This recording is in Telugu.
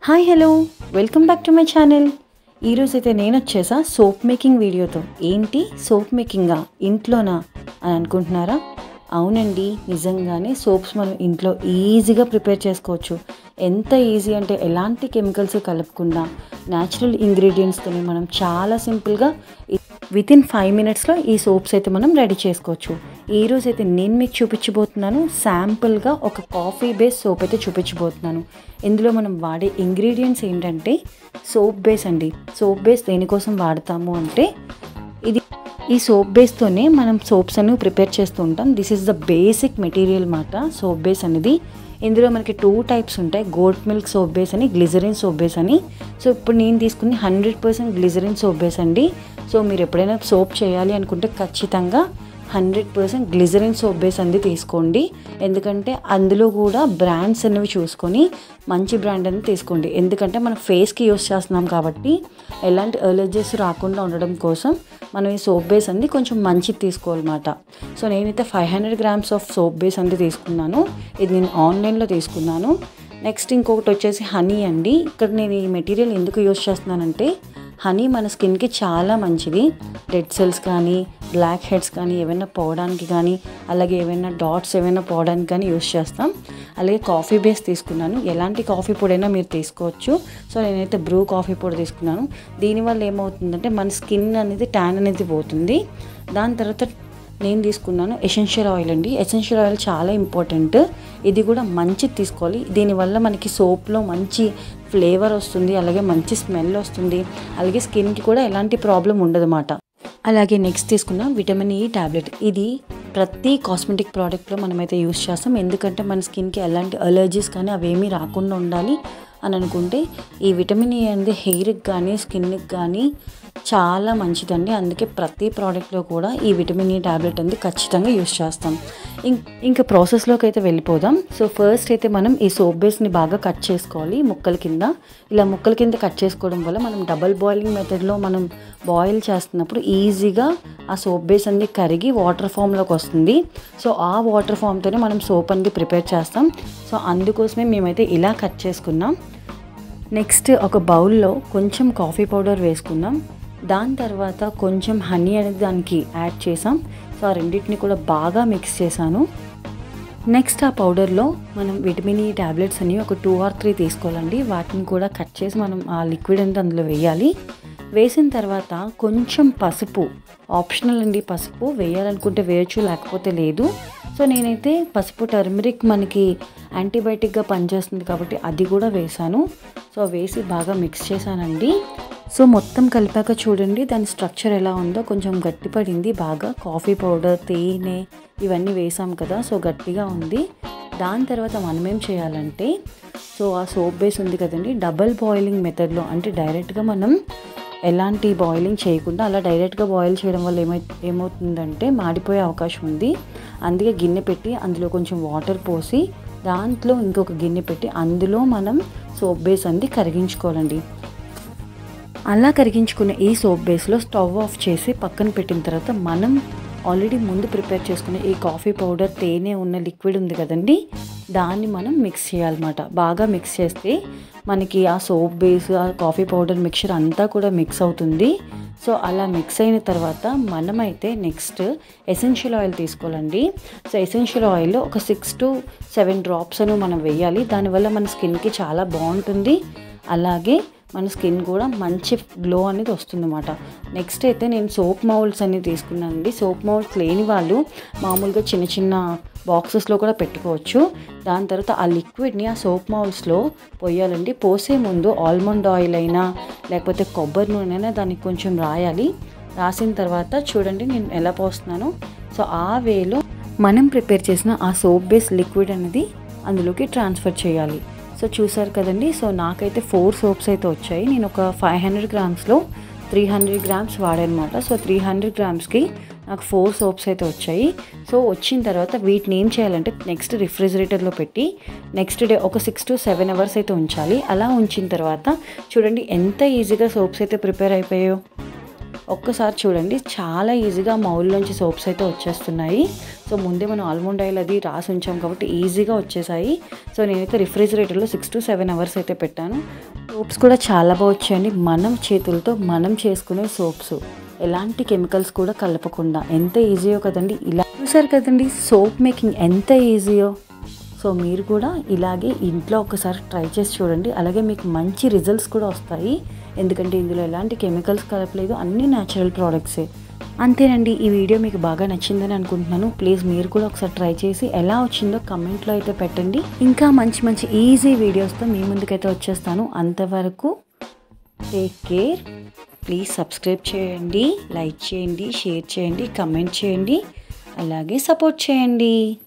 hi hello welcome back to my channel ఈరోజు అయితే నేను వచ్చేసా సోప్ మేకింగ్ వీడియోతో ఏంటి సోప్ మేకింగా ఇంట్లోనా అని అనుకుంటున్నారా అవునండి నిజంగానే సోప్స్ మనం ఇంట్లో ఈజీగా ప్రిపేర్ చేసుకోవచ్చు ఎంత ఈజీ అంటే ఎలాంటి కెమికల్స్ కలపకుండా న్యాచురల్ ఇంగ్రీడియంట్స్తోని మనం చాలా సింపుల్గా విత్ ఇన్ ఫైవ్ మినిట్స్లో ఈ సోప్స్ అయితే మనం రెడీ చేసుకోవచ్చు ఈరోజు అయితే నేను మీకు చూపించబోతున్నాను శాంపుల్గా ఒక కాఫీ బేస్ సోప్ అయితే చూపించబోతున్నాను ఇందులో మనం వాడే ఇంగ్రీడియంట్స్ ఏంటంటే సోప్ బేస్ అండి సోప్ బేస్ దేనికోసం వాడతాము అంటే ఇది ఈ సోప్ బేస్తోనే మనం సోప్స్ అన్ని ప్రిపేర్ చేస్తూ ఉంటాం this is the basic material మాట సోప్ బేస్ అనేది ఇందులో మనకి టూ టైప్స్ ఉంటాయి గోట్ మిల్క్ సోప్ బేస్ అని గ్లిజరిన్ సోప్ బేస్ అని సో ఇప్పుడు నేను తీసుకుని hundred percent glycerin soap base అండి సో మీరు ఎప్పుడైనా సోప్ చేయాలి అనుకుంటే ఖచ్చితంగా hundred percent glycerin soap base అనేది తీసుకోండి ఎందుకంటే అందులో కూడా బ్రాండ్స్ అనేవి చూసుకొని మంచి బ్రాండ్ అనేది తీసుకోండి ఎందుకంటే మనం ఫేస్కి యూస్ చేస్తున్నాం కాబట్టి ఎలాంటి ఎలర్జీస్ రాకుండా ఉండడం కోసం మనం ఈ సోప్ బేస్ అనేది కొంచెం మంచిది తీసుకోవాలన్నమాట సో నేనైతే five hundred grams of soap base అనేది తీసుకున్నాను ఇది నేను ఆన్లైన్లో తీసుకున్నాను నెక్స్ట్ ఇంకొకటి వచ్చేసి హనీ అండి ఇక్కడ నేను ఈ మెటీరియల్ ఎందుకు యూస్ చేస్తున్నానంటే హనీ మన స్కిన్కి చాలా మంచిది డెడ్ సెల్స్ కానీ బ్లాక్ హెడ్స్ కానీ ఏమైనా పోవడానికి కానీ అలాగే ఏమైనా డాట్స్ ఏమైనా పోవడానికి కానీ యూస్ చేస్తాం అలాగే కాఫీ బేస్ తీసుకున్నాను ఎలాంటి కాఫీ పొడైనా మీరు తీసుకోవచ్చు సో నేనైతే బ్రూ కాఫీ పొడి తీసుకున్నాను దీనివల్ల ఏమవుతుందంటే మన స్కిన్ అనేది ట్యాన్ అనేది పోతుంది దాని తర్వాత నేను తీసుకున్నాను ఎసెన్షియల్ ఆయిల్ అండి ఎసెన్షియల్ ఆయిల్ చాలా ఇంపార్టెంట్ ఇది కూడా మంచిది తీసుకోవాలి దీనివల్ల మనకి సోప్లో మంచి ఫ్లేవర్ వస్తుంది అలాగే మంచి స్మెల్ వస్తుంది అలాగే స్కిన్కి కూడా ఎలాంటి ప్రాబ్లం ఉండదన్నమాట అలాగే నెక్స్ట్ తీసుకున్న విటమిన్ ఈ ట్యాబ్లెట్ ఇది ప్రతి కాస్మెటిక్ ప్రోడక్ట్లో మనమైతే యూస్ చేస్తాం ఎందుకంటే మన స్కిన్కి ఎలాంటి అలర్జీస్ కానీ అవేమీ రాకుండా ఉండాలి అని అనుకుంటే ఈ విటమిన్ ఈ అనేది హెయిర్కి కానీ స్కిన్కి కానీ చాలా మంచిదండి అందుకే ప్రతి ప్రోడక్ట్లో కూడా ఈ విటమిన్ ఈ ట్యాబ్లెట్ అనేది ఖచ్చితంగా యూస్ చేస్తాం ఇంకా ప్రాసెస్లోకి అయితే వెళ్ళిపోదాం సో ఫస్ట్ అయితే మనం ఈ సోప్ బేస్ని బాగా కట్ చేసుకోవాలి ముక్కల కింద ఇలా ముక్కల కింద కట్ చేసుకోవడం వల్ల మనం డబల్ బాయిలింగ్ మెథడ్లో మనం బాయిల్ చేస్తున్నప్పుడు ఈజీగా ఆ సోప్ బేస్ అనేది కరిగి వాటర్ ఫామ్లోకి వస్తుంది సో ఆ వాటర్ ఫామ్తోనే మనం సోప్ అనేది ప్రిపేర్ చేస్తాం సో అందుకోసమే మేమైతే ఇలా కట్ చేసుకున్నాం నెక్స్ట్ ఒక బౌల్లో కొంచెం కాఫీ పౌడర్ వేసుకున్నాం దాని తర్వాత కొంచెం హనీ అనేది దానికి యాడ్ చేసాం సో ఆ రెండింటిని కూడా బాగా మిక్స్ చేశాను నెక్స్ట్ ఆ పౌడర్లో మనం విటమిన్ ఈ ట్యాబ్లెట్స్ అనేవి ఒక టూ ఆర్ త్రీ తీసుకోవాలండి వాటిని కూడా కట్ చేసి మనం ఆ లిక్విడ్ అంతా అందులో వేయాలి వేసిన తర్వాత కొంచెం పసుపు ఆప్షనల్ అండి పసుపు వేయాలనుకుంటే వేయచ్చు లేకపోతే లేదు సో నేనైతే పసుపు టర్మరిక్ మనకి యాంటీబయాటిక్గా పనిచేస్తుంది కాబట్టి అది కూడా వేసాను సో వేసి బాగా మిక్స్ చేశానండి సో మొత్తం కలిపాక చూడండి దాని స్ట్రక్చర్ ఎలా ఉందో కొంచెం గట్టిపడింది బాగా కాఫీ పౌడర్ తేనె ఇవన్నీ వేసాం కదా సో గట్టిగా ఉంది దాని తర్వాత మనం ఏం చేయాలంటే సో ఆ సోప్ బేస్ ఉంది కదండి డబల్ బాయిలింగ్ మెథడ్లో అంటే డైరెక్ట్గా మనం ఎలాంటి బాయిలింగ్ చేయకుండా అలా డైరెక్ట్గా బాయిల్ చేయడం వల్ల ఏమై ఏమవుతుందంటే మాడిపోయే అవకాశం ఉంది అందుకే గిన్నె పెట్టి అందులో కొంచెం వాటర్ పోసి దాంట్లో ఇంకొక గిన్నె పెట్టి అందులో మనం సోప్ బేస్ అనేది కరిగించుకోవాలండి అలా కరిగించుకున్న ఈ సోప్ బేస్లో స్టవ్ ఆఫ్ చేసి పక్కన పెట్టిన తర్వాత మనం ఆల్రెడీ ముందు ప్రిపేర్ చేసుకున్న ఈ కాఫీ పౌడర్ తేనె ఉన్న లిక్విడ్ ఉంది కదండి దాన్ని మనం మిక్స్ చేయాలన్నమాట బాగా మిక్స్ చేస్తే మనకి ఆ సోప్ బేస్ ఆ కాఫీ పౌడర్ మిక్చర్ అంతా కూడా మిక్స్ అవుతుంది సో అలా మిక్స్ అయిన తర్వాత మనమైతే నెక్స్ట్ ఎసెన్షియల్ ఆయిల్ తీసుకోవాలండి సో ఎసెన్షియల్ ఆయిల్ ఒక సిక్స్ టు సెవెన్ డ్రాప్స్ అని మనం వేయాలి దానివల్ల మన స్కిన్కి చాలా బాగుంటుంది అలాగే మన స్కిన్ కూడా మంచి గ్లో అనేది వస్తుందన్నమాట నెక్స్ట్ అయితే నేను సోప్ మౌల్డ్స్ అనేది తీసుకున్నానండి సోప్ మౌల్డ్స్ లేని వాళ్ళు మామూలుగా చిన్న చిన్న బాక్సెస్లో కూడా పెట్టుకోవచ్చు దాని తర్వాత ఆ లిక్విడ్ని ఆ సోప్ మౌల్డ్స్లో పోయాలండి పోసే ముందు ఆల్మండ్ ఆయిల్ అయినా లేకపోతే కొబ్బరి నూనె అయినా దానికి కొంచెం రాయాలి రాసిన తర్వాత చూడండి నేను ఎలా పోస్తున్నానో సో ఆ వేలో మనం ప్రిపేర్ చేసిన ఆ సోప్ బేస్ లిక్విడ్ అనేది అందులోకి ట్రాన్స్ఫర్ చేయాలి సో చూసారు కదండి సో నాకైతే ఫోర్ సోప్స్ అయితే వచ్చాయి నేను ఒక ఫైవ్ హండ్రెడ్ గ్రామ్స్లో త్రీ హండ్రెడ్ గ్రామ్స్ వాడానమాట సో త్రీ హండ్రెడ్ గ్రామ్స్కి నాకు ఫోర్ సోప్స్ అయితే వచ్చాయి సో వచ్చిన తర్వాత వీటిని ఏం చేయాలంటే నెక్స్ట్ రిఫ్రిజిరేటర్లో పెట్టి నెక్స్ట్ డే ఒక సిక్స్ టు సెవెన్ అవర్స్ అయితే ఉంచాలి అలా ఉంచిన తర్వాత చూడండి ఎంత ఈజీగా సోప్స్ అయితే ప్రిపేర్ అయిపోయాయో ఒక్కసారి చూడండి చాలా ఈజీగా మౌల్లోంచి సోప్స్ అయితే వచ్చేస్తున్నాయి సో ముందే మనం ఆల్మండ్ ఆయిల్ అది రాసి ఉంచాం కాబట్టి ఈజీగా వచ్చేసాయి సో నేనైతే రిఫ్రిజిరేటర్లో సిక్స్ టు సెవెన్ అవర్స్ అయితే పెట్టాను సోప్స్ కూడా చాలా బాగా వచ్చాయండి మనం చేతులతో మనం చేసుకునే సోప్స్ ఎలాంటి కెమికల్స్ కూడా కలపకుండా ఎంత ఈజీయో కదండి ఇలా చూసారు కదండి సోప్ మేకింగ్ ఎంత ఈజీయో సో మీరు కూడా ఇలాగే ఇంట్లో ఒకసారి ట్రై చేసి చూడండి అలాగే మీకు మంచి రిజల్ట్స్ కూడా వస్తాయి ఎందుకంటే ఇందులో ఎలాంటి కెమికల్స్ కలపలేదు అన్ని న్యాచురల్ ప్రోడక్ట్సే అంతేనండి ఈ వీడియో మీకు బాగా నచ్చిందని అనుకుంటున్నాను ప్లీజ్ మీరు కూడా ఒకసారి ట్రై చేసి ఎలా వచ్చిందో కమెంట్లో అయితే పెట్టండి ఇంకా మంచి మంచి ఈజీ వీడియోస్తో మీ ముందుకైతే వచ్చేస్తాను అంతవరకు టేక్ కేర్ ప్లీజ్ సబ్స్క్రైబ్ చేయండి లైక్ చేయండి షేర్ చేయండి కమెంట్ చేయండి అలాగే సపోర్ట్ చేయండి